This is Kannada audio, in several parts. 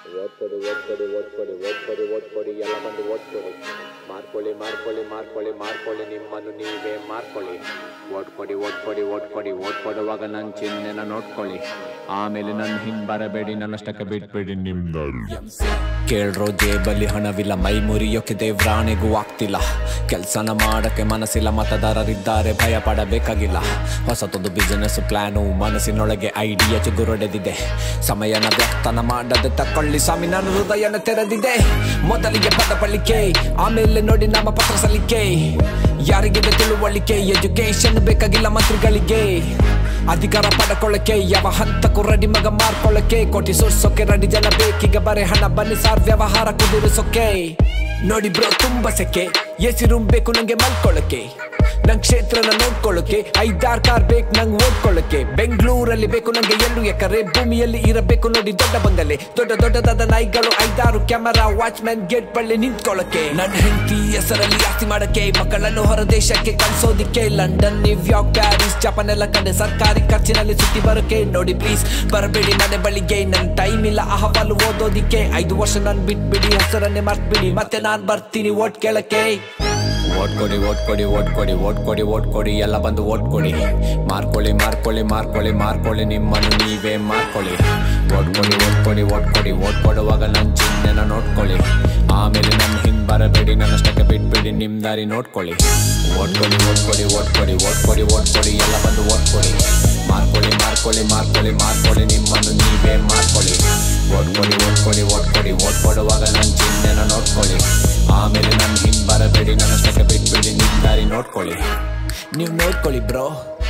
ಓಟ್ ಕೊಡಿ ಓಟ್ ಕೊಡಿ ಓಟ್ ಕೊಡಿ ಓಟ್ ಕೊಡಿ ಓಟ್ ಕೊಡಿ ಎಲ್ಲ ಬಂದು ಓಟ್ ಕೊಡಿ ಮಾರ್ಕೊಳ್ಳಿ ಮಾರ್ಕೊಳ್ಳಿ ಮಾರ್ಕೊಳ್ಳಿ ಮಾರ್ಕೊಳ್ಳಿ ನಿಮ್ಮನ್ನು ನೀವೇ ಮಾರ್ಕೊಳ್ಳಿ ಓಟ್ ಕೊಡಿ ಓಟ್ ಕೊಡಿ ಓಟ್ ಕೊಡಿ ಓಟ್ ಕೊಡುವಾಗ ನನ್ನ ಚಿಹ್ನೆನ ನೋಡ್ಕೊಳ್ಳಿ ಆಮೇಲೆ ನನ್ನ ಹಿಂದ್ ಬರಬೇಡಿ ನನ್ನಷ್ಟಕ್ಕೆ ಬಿಟ್ಬಿಡಿ ನಿಮ್ದಾರು ಕೇಳ್ರೋ ಜೇಬಲ್ಲಿ ಹಣವಿಲ್ಲ ಮೈ ಮುರಿಯೋಕೆ ದೇವ್ರಾಣೆಗೂ ಆಗ್ತಿಲ್ಲ ಕೆಲ್ಸನ ಮಾಡಕ್ಕೆ ಮನಸ್ಸಿಲ್ಲ ಮತದಾರರಿದ್ದಾರೆ ಭಯ ಪಡಬೇಕಾಗಿಲ್ಲ ಹೊಸತೊಂದು ಬಿಸಿನೆಸ್ ಪ್ಲಾನು ಮನಸ್ಸಿನೊಳಗೆ ಐಡಿಯಾ ಚಿಗುರೊಡೆದಿದೆ ಸಮಯನ ವ್ಯಕ್ತನ ಮಾಡದೆ ತಕೊಳ್ಳಿ ಸ್ವಾಮಿ ನಾನು ಹೃದಯನ ತೆರೆದಿದೆ ಮೊದಲಿಗೆ ಪದ ಬಳಿಕೆ ಆಮೇಲೆ ನೋಡಿ ನಮ್ಮ ಪತ್ರ ಸಲ್ಲಿಕೆ ಯಾರಿಗಿದೆ ತಿಳುವಳಿಕೆ ಎಜುಕೇಶನ್ ಬೇಕಾಗಿಲ್ಲ ಮಂತ್ರಿಗಳಿಗೆ ಅಧಿಕಾರ ಪಡ್ಕೊಳ್ಳಕ್ಕೆ ಯಾವ ಹಂತಕ್ಕೂ ರೆಡಿ ಮಗ ಮಾರ್ಕೊಳ್ಳಕ್ಕೆ ಕೋಟಿ ಸುರ್ಸೋಕೆ ರೆಡಿ ಜನ ಬೇಕೀಗ ಬರೆ ಹಣ ಬನ್ನಿ ಸಾರ್ ವ್ಯವಹಾರ ಕುದುರಿಸೋಕೆ ನೋಡಿ ಬ್ರೋ ತುಂಬಾ ಸೆಕೆ ಎಸಿ ರೂಮ್ ಬೇಕು ನಂಗೆ ಮಲ್ಕೊಳ್ಳಕ್ಕೆ ನನ್ ಕ್ಷೇತ್ರನ ನೋಡ್ಕೊಳ್ಳೋಕೆ ಐದಾರ್ ಕಾರ್ ಬೇಕು ನಂಗೆ ಓದ್ಕೊಳ್ಳೋಕೆ ಬೆಂಗಳೂರಲ್ಲಿ ಬೇಕು ನಂಗೆ ಎಲ್ಲೂ ಎಕರೆ ಭೂಮಿಯಲ್ಲಿ ಇರಬೇಕು ನೋಡಿ ದೊಡ್ಡ ಬಂಗಲೆ ದೊಡ್ಡ ದೊಡ್ಡದಾದ ನಾಯಿಗಳು ಐದಾರು ಕ್ಯಾಮರಾ ವಾಚ್ಮ್ಯಾನ್ ಗೇಟ್ ಬಳ್ಳಿ ನಿಂತ್ಕೊಳ್ಳೋಕೆ ನನ್ನ ಹೆಂಡತಿ ಹೆಸರಲ್ಲಿ ಆಸ್ತಿ ಮಾಡಕ್ಕೆ ಮಕ್ಕಳನ್ನು ಹೊರ ದೇಶಕ್ಕೆ ಕಳ್ಸೋದಿಕ್ಕೆ ಲಂಡನ್ ನ್ಯೂಯಾರ್ಕ್ ಪ್ಯಾರಿಸ್ ಜಪಾನ್ ಎಲ್ಲ ಕಂಡೆ ಸರ್ಕಾರಿ ಖರ್ಚಿನಲ್ಲಿ ಸುತ್ತಿ ಬರೋಕೆ ನೋಡಿ ಪ್ಲೀಸ್ ಬರಬೇಡಿ ಮನೆ ಬಳಿಗೆ ನನ್ ಟೈಮ್ ಇಲ್ಲ ಅಹವಾಲು ಓದೋದಿಕ್ಕೆ ಐದು ವರ್ಷ ನನ್ ಬಿಟ್ಬಿಡಿ ಹೆಸರನ್ನೇ ಮರ್ತ್ಬಿಡಿ ಮತ್ತೆ ನಾನ್ ಬರ್ತೀನಿ ಓಟ್ ಕೇಳಕ್ಕೆ ಓಟ್ ಕೊಡಿ ಓಟ್ ಕೊಡಿ ಓಟ್ ಕೊಡಿ ಓಟ್ ಕೊಡಿ ಓಟ್ ಕೊಡಿ ಎಲ್ಲ ಬಂದು ಓಟ್ ಕೊಡಿ ಮಾರ್ಕೊಳ್ಳಿ ಮಾರ್ಕೊಳ್ಳಿ ಮಾರ್ಕೊಳ್ಳಿ ಮಾರ್ಕೊಳ್ಳಿ ನಿಮ್ಮನ್ನು ನೀವೇ ಮಾರ್ಕೊಳ್ಳಿ ಓಟ್ ಕೊಡಿ ಓಟ್ ಕೊಡಿ ಓಟ್ ಕೊಡಿ ಓಟ್ ಕೊಡುವಾಗ ನನ್ನ ಚಿಹ್ನೆನ ನೋಡ್ಕೊಳ್ಳಿ ಆಮೇಲೆ ನನ್ನ ಹಿಂದ್ ಬರಬೇಡಿ ನನ್ನಷ್ಟಕ್ಕೆ ಬಿಟ್ಬಿಡಿ ನಿಮ್ ದಾರಿ ನೋಡ್ಕೊಳ್ಳಿ ಓಟ್ ಕೊಡಿ ಓಟ್ ಕೊಡಿ ಓಟ್ ಕೊಡಿ ಓಟ್ ಕೊಡಿ ಓಟ್ ಕೊಡಿ ಎಲ್ಲ ಬಂದು ಓಟ್ ಕೊಡಿ ಮಾರ್ಕೊಳ್ಳಿ ಮಾರ್ಕೊಳ್ಳಿ ಮಾರ್ಕೊಳ್ಳಿ ಮಾರ್ಕೊಳ್ಳಿ ನಿಮ್ಮನ್ನು ನೀವೇ ಮಾರ್ಕೊಳ್ಳಿ ಓಟ್ ಕೊಡಿ ಓಟ್ ಕೊಡಿ ಓಟ್ ಕೊಡಿ ಓಟ್ ಕೊಡುವಾಗ ನನ್ನ ಚಿಹ್ನೆನ ನೋಡ್ಕೊಳ್ಳಿ ಆಮೇಲೆ ನನ್ನ ಹಿಂದ್ ಬರಬೇಡಿ ನನ್ನಷ್ಟಕ್ಕೆ ಬಿಟ್ಬಿಡಿ ನಿಮ್ ದಾರಿ ನೋಡ್ಕೊಳ್ಳಿ ನೀವು ನೋಡ್ಕೊಳ್ಳಿ ಬ್ರೋ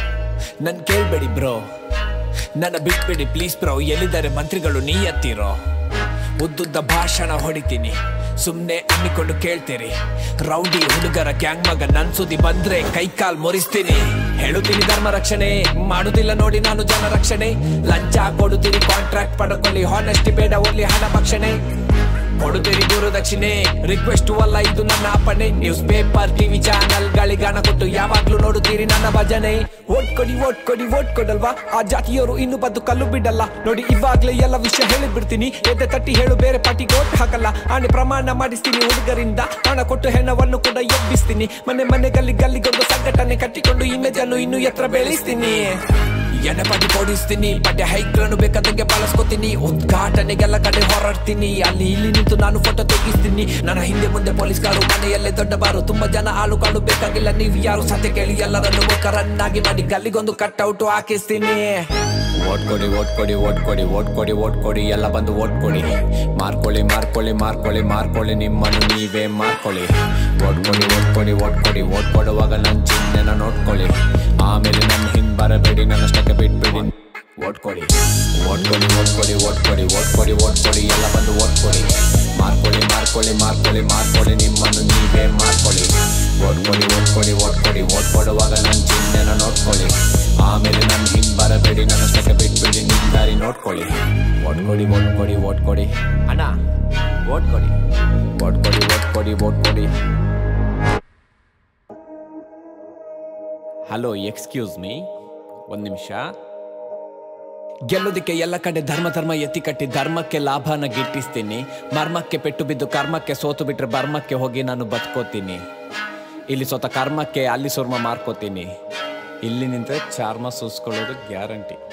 ನನ್ ಕೇಳ್ಬೇಡಿ ಬ್ರೋ ನನ್ನ ಬಿಟ್ಬಿಡಿ ಪ್ಲೀಸ್ ಬ್ರೋ ಎಲ್ಲಿದ್ದಾರೆ ಮಂತ್ರಿಗಳು ನೀ ಎತ್ತಿರೋ ಉದ್ದುದ್ದ ಭಾಷಣ ಹೊಡಿತೀನಿ ಸುಮ್ನೆ ಅನ್ನಿಕೊಂಡು ಕೇಳ್ತೀರಿ ರೌಡಿ ಹುಡುಗರ ಗ್ಯಾಂಗ್ ಮಗ ನನ್ ಸುದ್ದಿ ಬಂದ್ರೆ ಕೈ ಕಾಲ್ ಮುರಿಸ್ತೀನಿ ಹೇಳುತ್ತೀನಿ ಧರ್ಮ ರಕ್ಷಣೆ ಮಾಡುದಿಲ್ಲ ನೋಡಿ ನಾನು ಜನ ರಕ್ಷಣೆ ಲಂಚ ಕೊಡುತ್ತೀನಿ ಕಾಂಟ್ರಾಕ್ಟ್ ಪಡ್ಕೊಳ್ಳಿ ಹಾನೆಸ್ಟಿ ಬೇಡ ಒಲ್ಲಿ ಹಣ ಭಕ್ಷಣೆ ಕೊಡುತ್ತೀರಿ ಗುರು ದಕ್ಷಿಣೆ ರಿಕ್ವೆಸ್ಟ್ ಅಲ್ಲ ಇದು ನನ್ನ ಅಪ್ಪಣೆ ನ್ಯೂಸ್ ಪೇಪರ್ ಟಿವಿ ಚಾನಲ್ ಗಳಿಗಾಣ ಕೊಟ್ಟು ಯಾವಾಗ್ಲೂ ನೋಡುತ್ತೀರಿ ನನ್ನ ಭಜನೆ ಓಟ್ ಕೊಡಿ ಓಟ್ ಕೊಡಿ ಓಟ್ ಕೊಡಲ್ವಾ ಆ ಜಾತಿಯವರು ಇನ್ನು ಬದ್ದು ಕಲ್ಲು ಬಿಡಲ್ಲ ನೋಡಿ ಇವಾಗ್ಲೇ ಎಲ್ಲ ವಿಷಯ ಹೇಳಿಬಿಡ್ತೀನಿ ಎದೆ ತಟ್ಟಿ ಹೇಳು ಬೇರೆ ಪಾರ್ಟಿಗೆ ಓಟ್ ಹಾಕಲ್ಲ ಆನೆ ಪ್ರಮಾಣ ಮಾಡಿಸ್ತೀನಿ ಹುಡುಗರಿಂದ ಹಣ ಕೊಟ್ಟು ಹೆಣವನ್ನು ಕೂಡ ಎಬ್ಬಿಸ್ತೀನಿ ಮನೆ ಮನೆ ಗಲ್ಲಿ ಗಲ್ಲಿಗೊಂದು ಸಂಘಟನೆ ಕಟ್ಟಿಕೊಂಡು ಇಮೇಜ್ ಅನ್ನು ಇನ್ನು ಎತ್ತರ ಬೆಳೆಸ್ತೀನಿ ಎಣ್ಣೆ ಪಾಟಿ ಕೊಡಿಸ್ತೀನಿ ಪಡ್ಡೆ ಹೈಕ್ಗಳನ್ನು ಬೇಕಾದಂಗೆ ಬಳಸ್ಕೊತೀನಿ ಉದ್ಘಾಟನೆಗೆಲ್ಲ ಕಡೆ ಹೊರಡ್ತೀನಿ ಅಲ್ಲಿ ಇಲ್ಲಿ ನಿಂತು ನಾನು ಫೋಟೋ ತೆಗಿಸ್ತೀನಿ ನನ್ನ ಹಿಂದೆ ಮುಂದೆ ಪೊಲೀಸ್ ಕಾರು ಮನೆಯಲ್ಲೇ ದೊಡ್ಡ ಬಾರು ತುಂಬಾ ಜನ ಆಳುಗಳು ಬೇಕಾಗಿಲ್ಲ ನೀವು ಯಾರು ಸತ್ಯ ಕೇಳಿ ಎಲ್ಲರನ್ನು ಮುಖರನ್ನಾಗಿ ಮಾಡಿ ಗಲ್ಲಿಗೊಂದು ಕಟ್ಔಟ್ ಹಾಕಿಸ್ತೀನಿ ಓಟ್ ಕೊಡಿ ಓಟ್ ಕೊಡಿ ಓಟ್ ಕೊಡಿ ಓಟ್ ಕೊಡಿ ಓಟ್ ಕೊಡಿ ಎಲ್ಲ ಬಂದು ಓಟ್ ಕೊಡಿ ಮಾರ್ಕೊಳ್ಳಿ ಮಾರ್ಕೊಳ್ಳಿ ಮಾರ್ಕೊಳ್ಳಿ ಮಾರ್ಕೊಳ್ಳಿ ನಿಮ್ಮನ್ನು ನೀವೇ ಮಾರ್ಕೊಳ್ಳಿ ಓಟ್ ಕೊಡಿ ಓಟ್ ಕೊಡಿ ಓಟ್ ಕೊಡಿ ಓಟ್ ಕೊಡುವಾಗ ನನ್ನ ಚಿಹ್ನೆನ ನೋಡ್ಕೊಳ್ಳಿ ಆಮೇಲೆ ನನ್ನ ಹಿಂದ್ ಬರಬೇಡಿ ನನ್ನಷ್ಟಕ್ಕೆ ಬಿಟ್ಬಿಡಿ ಓಟ್ ಕೊಡಿ ಓಟ್ ಕೊಡಿ ಓಟ್ ಕೊಡಿ ಓಟ್ ಕೊಡಿ ಓಟ್ ಕೊಡಿ ಓಟ್ ಕೊಡಿ ಎಲ್ಲ ಬಂದು ಓಟ್ ಕೊಡಿ ಮಾರ್ಕೊಳ್ಳಿ ಮಾರ್ಕೊಳ್ಳಿ ಮಾರ್ಕೊಳ್ಳಿ ಮಾರ್ಕೊಳ್ಳಿ ನಿಮ್ಮನ್ನು ನೀವೇ ಮಾರ್ಕೊಳ್ಳಿ ಓಟ್ ಕೊಡಿ ಓಟ್ ಕೊಡಿ ಓಟ್ ಕೊಡಿ ಓಟ್ ಕೊಡುವಾಗ ನನ್ನ ಚಿಹ್ನೆನ ನೋಡ್ಕೊಳ್ಳಿ ಆಮೇಲೆ ನನ್ನ ಹಿಂದ್ ಬರಬೇಡಿ ನನ್ನಷ್ಟಕ್ಕೆ ಬಿಟ್ಬಿಡಿ ನಿಮ್ ದಾರಿ ನೋಡ್ಕೊಳ್ಳಿ ಓಟ್ ಕೊಡಿ ಓಟ್ ಕೊಡಿ ಓಟ್ ಕೊಡಿ ಅಣ್ಣ ಓಟ್ ಕೊಡಿ ಓಟ್ ಕೊಡಿ ಓಟ್ ಕೊಡಿ ಓಟ್ ಕೊಡಿ ಹಲೋ ಎಕ್ಸ್ಕ್ಯೂಸ್ ಮೀ ಒಂದು ನಿಮಿಷ ಗೆಲ್ಲೋದಿಕ್ಕೆ ಎಲ್ಲ ಕಡೆ ಧರ್ಮ ಧರ್ಮ ಎತ್ತಿ ಕಟ್ಟಿ ಧರ್ಮಕ್ಕೆ ಲಾಭನ ಗಿಟ್ಟಿಸ್ತೀನಿ ಮರ್ಮಕ್ಕೆ ಪೆಟ್ಟು ಬಿದ್ದು ಕರ್ಮಕ್ಕೆ ಸೋತು ಬಿಟ್ರೆ ಬರ್ಮಕ್ಕೆ ಹೋಗಿ ನಾನು ಬದುಕೋತೀನಿ ಇಲ್ಲಿ ಸ್ವತಃ ಕರ್ಮಕ್ಕೆ ಅಲ್ಲಿ ಸುರ್ಮ ಮಾರ್ಕೋತೀನಿ ಇಲ್ಲಿ ನಿಂತ್ರೆ ಚಾರ್ಮ ಸೂಸ್ಕೊಳ್ಳೋದು ಗ್ಯಾರಂಟಿ